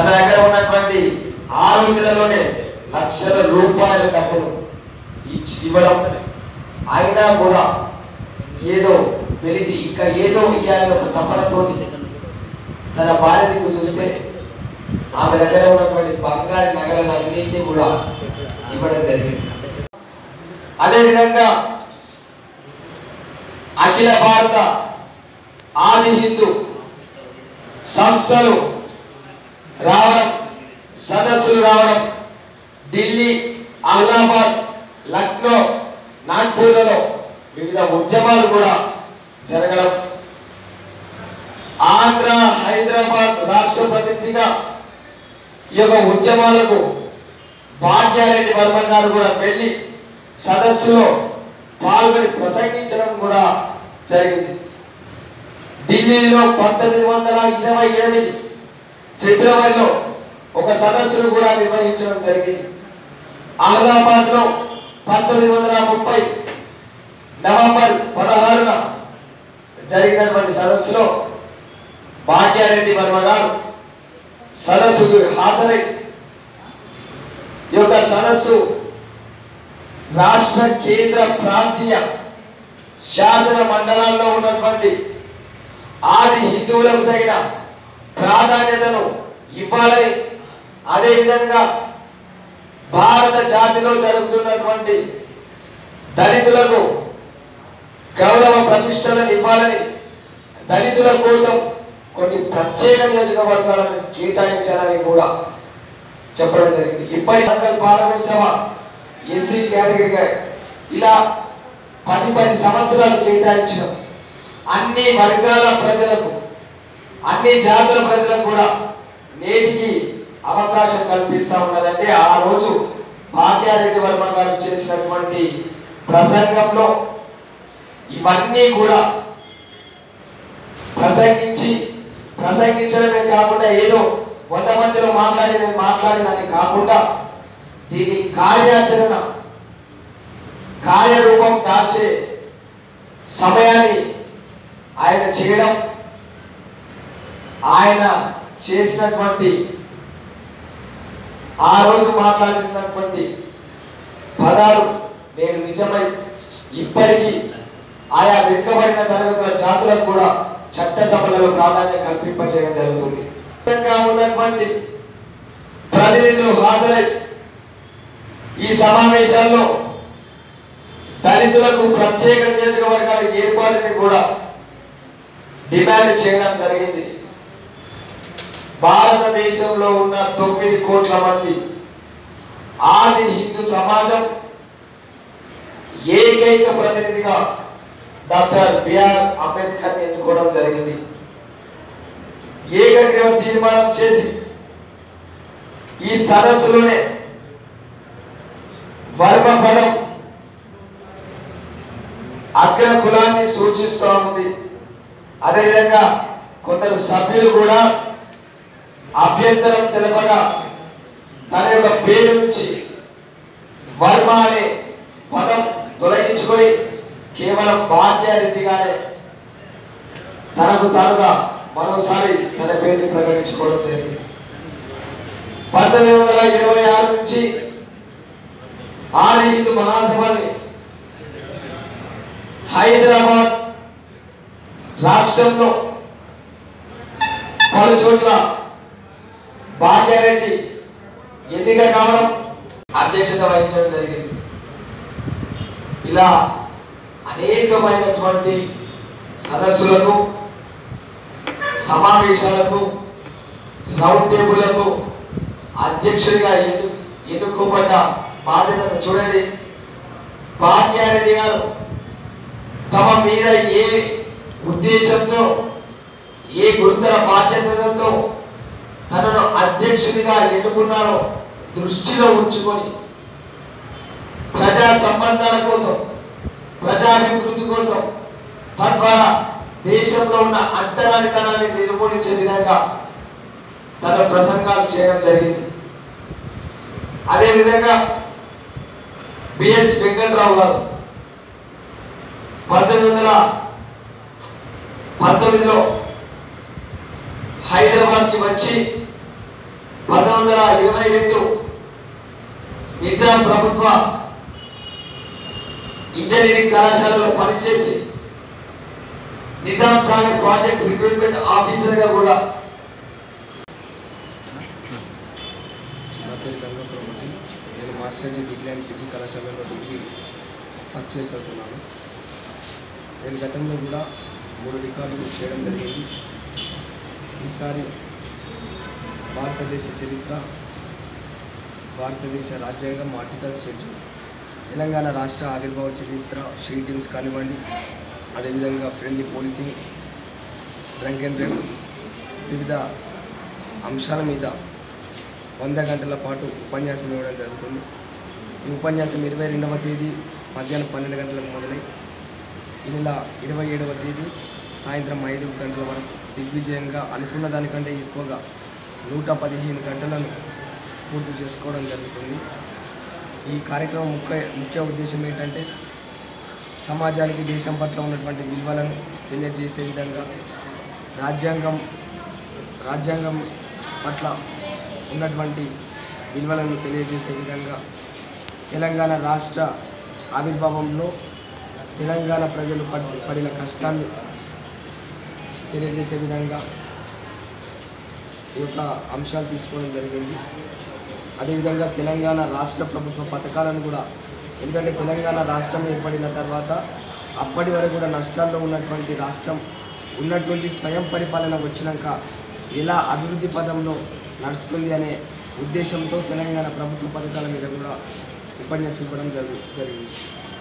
తన దగ్గర ఉన్నటువంటి ఆ రోజులలోనే లక్షల రూపాయల డబ్బులు ఇచ్చి ఇవ్వడం అయినా కూడా ఏదో వెలిది ఇంకా ఏదో ఇవ్వాలని ఒక తపనతోటి తన భార్య దిక్కు చూస్తే ఆమె దగ్గర ఉన్నటువంటి బంగారు నగలన్నింటినీ కూడా ఇవ్వడం జరిగింది అదేవిధంగా అఖిల భారత ఆది హిందూ సంస్థలు రావడం సదస్సులు రావడం ఢిల్లీ అలహాబాద్ లక్నో నాగ్పూర్లలో వివిధ ఉద్యమాలు కూడా జరగడం ఆంధ్ర హైదరాబాద్ రాష్ట్ర ప్రతినిధిగా ఈ యొక్క ఉద్యమాలకు భాగ్యారెడ్డి వర్మ గారు కూడా వెళ్ళి సదస్సులో పాల్గొని ప్రసంగించడం కూడా జరిగింది ఢిల్లీలో పంతొమ్మిది వందల ఇరవై ఎనిమిది ఫిబ్రవరిలో ఒక సదస్సును కూడా నిర్వహించడం జరిగింది అలహాబాద్లో పంతొమ్మిది వందల ముప్పై నవంబర్ పదహారున జరిగినటువంటి సదస్సులో భాగ్యారెడ్డి వర్మ గారు సదస్సుకు హాజరై ఈ యొక్క సదస్సు రాష్ట్ర కేంద్ర ప్రాంతీయ శాసన మండలాల్లో ఉన్నటువంటి ఆది హిందువులకు తగిన ప్రాధాన్యతను ఇవ్వాలని అదేవిధంగా భారత జాతిలో జరుగుతున్నటువంటి దళితులకు గౌరవ ప్రతిష్టలను ఇవ్వాలని దళితుల కోసం కొన్ని ప్రత్యేక నియోజకవర్గాలను కేటాయించాలని కూడా చెప్పడం జరిగింది ఇప్పటి అందరి పార్లమెంట్ సభ ఎస్సీ కేటగిరీగా ఇలా పది పది సంవత్సరాలు కేటాయించడం అన్ని వర్గాల ప్రజలకు అన్ని జాతుల ప్రజలకు కూడా నేటికి అవకాశం కల్పిస్తా ఉన్నదంటే ఆ రోజు భాగ్యారెడ్డి వర్మ గారు చేసినటువంటి ప్రసంగంలో ఇవన్నీ కూడా ప్రసంగించి ప్రసంగించడమే కాకుండా ఏదో వంద మందిలో మాట్లాడి నేను మాట్లాడినని కాకుండా దీని కార్యాచరణ కార్యరూపం దాల్చే సమయాన్ని ఆయన చేయడం ఆయన చేసినటువంటి ఆ రోజు మాట్లాడినటువంటి పదాలు నేను నిజమై ఇప్పటికీ ఆయా వెనుకబడిన తరగతుల జాతులకు కూడా చట్టసభలలో ప్రాధాన్యం కల్పింపజేయడం జరుగుతుంది విధంగా ఉన్నటువంటి ప్రతినిధులు హాజరై ఈ సమావేశాల్లో దళితులకు ప్రత్యేక నియోజకవర్గాల ఏర్పాటుని కూడా డిమాండ్ చేయడం జరిగింది భారతదేశంలో ఉన్న తొమ్మిది కోట్ల మంది ఆది హిందూ సమాజం ఏకైక ప్రతినిధిగా డాక్టర్ బిఆర్ అంబేద్కర్ ఎన్నుకోవడం జరిగింది ఏకగ్రీవ తీర్మానం చేసి ఈ సదస్సులోనే వర్మ పదం అగ్ర కులాన్ని సూచిస్తూ ఉంది అదేవిధంగా కొందరు సభ్యులు కూడా అభ్యంతరం తెలపగా తన యొక్క పేరు నుంచి వర్మ అనే పదం తొలగించుకొని కేవలం భాగ్యారెడ్డిగానే తనకు తానుగా మరోసారి తన పేరుని ప్రకటించుకోవడం జరిగింది పంతొమ్మిది వందల ఇరవై ఆరు నుంచి ఆది హిందూ మహాసభని హైదరాబాద్ రాష్ట్రంలో పలు చోట్ల భాగ్యారెడ్డి ఎన్నిక కావడం అధ్యక్షత వహించడం జరిగింది ఇలా అనేకమైనటువంటి సదస్సులకు సమావేశాలకు రౌండ్ టేబుల్లకు అధ్యక్షుడిగా ఎన్ను ఎన్నుకోబడ్డ బాధ్యతను చూడండి భాగ్యారెడ్డి గారు తమ మీద ఏ ఉద్దేశంతో ఏ గురుతర బాధ్యతలతో తనను అధ్యక్షుడిగా ఎన్నుకున్నారో దృష్టిలో ఉంచుకొని ప్రజా సంబంధాల కోసం ప్రజాభివృద్ధి కోసం తద్వారా దేశంలో ఉన్న అంటరానితనాన్ని నిర్మూలించే విధంగా తన ప్రసంగాలు చేయడం జరిగింది అదేవిధంగా బిఎస్ వెంకట్రావు గారు పంతొమ్మిది వందల పంతొమ్మిదిలో హైదరాబాద్కి వచ్చి పంతొమ్మిది వందల ఇరవై రెండు నిజాం ప్రభుత్వ ఇంజనీరింగ్ కళాశాలలో పనిచేసి నిజాం సాగర్ ప్రాజెక్ట్ రిక్రూట్మెంట్ ఆఫీసర్గా కూడా నా పేరు గంగా ప్రభుటి నేను master G degree and PG కళాశాలలో డిగ్రీ ఫస్ట్ ఇయర్ చదువుతున్నాను నేను గతంలో కూడా మూడు రికార్డులు చేయడం జరిగింది ఈసారి భారతదేశ చరిత్ర భారతదేశ రాజ్యాంగం ఆర్టికల్ షెడ్యూల్ తెలంగాణ రాష్ట్ర ఆవిర్భావ చరిత్ర షీ టీమ్స్ కానివ్వండి అదేవిధంగా friendly policing drunk and drive వివిధ అంశాల మీద వంద గంటల పాటు ఉపన్యాసం ఇవ్వడం జరుగుతుంది ఈ ఉపన్యాసం ఇరవై రెండవ తేదీ మధ్యాహ్నం పన్నెండు గంటలకు మొదలై ఈ నెల ఇరవై ఏడవ తేదీ సాయంత్రం ఐదు గంటల వరకు దిగ్విజయంగా అనుకున్న దానికంటే ఎక్కువగా నూట పదిహేను గంటలను పూర్తి చేసుకోవడం జరుగుతుంది ఈ కార్యక్రమం ముఖ్య ముఖ్య ఉద్దేశం ఏంటంటే సమాజానికి దేశం పట్ల ఉన్నటువంటి విలువలను తెలియజేసే విధంగా రాజ్యాంగం రాజ్యాంగం పట్ల ఉన్నటువంటి విలువలను తెలియజేసే విధంగా తెలంగాణ రాష్ట్ర ఆవిర్భావంలో తెలంగాణ ప్రజలు పడ్- పడిన కష్టాన్ని తెలియజేసే విధంగా ఈ యొక్క అంశాలు తీసుకోవడం జరిగింది అదేవిధంగా తెలంగాణ రాష్ట్ర ప్రభుత్వ పథకాలను కూడా ఎందుకంటే తెలంగాణ రాష్ట్రం ఏర్పడిన తర్వాత అప్పటి వరకు కూడా నష్టాల్లో ఉన్నటువంటి రాష్ట్రం ఉన్నటువంటి స్వయం పరిపాలన వచ్చినాక ఎలా అభివృద్ధి పదంలో నడుస్తుంది అనే ఉద్దేశంతో తెలంగాణ ప్రభుత్వ పథకాల మీద కూడా ఉపన్యాసం ఇవ్వడం జరుగు జరిగింది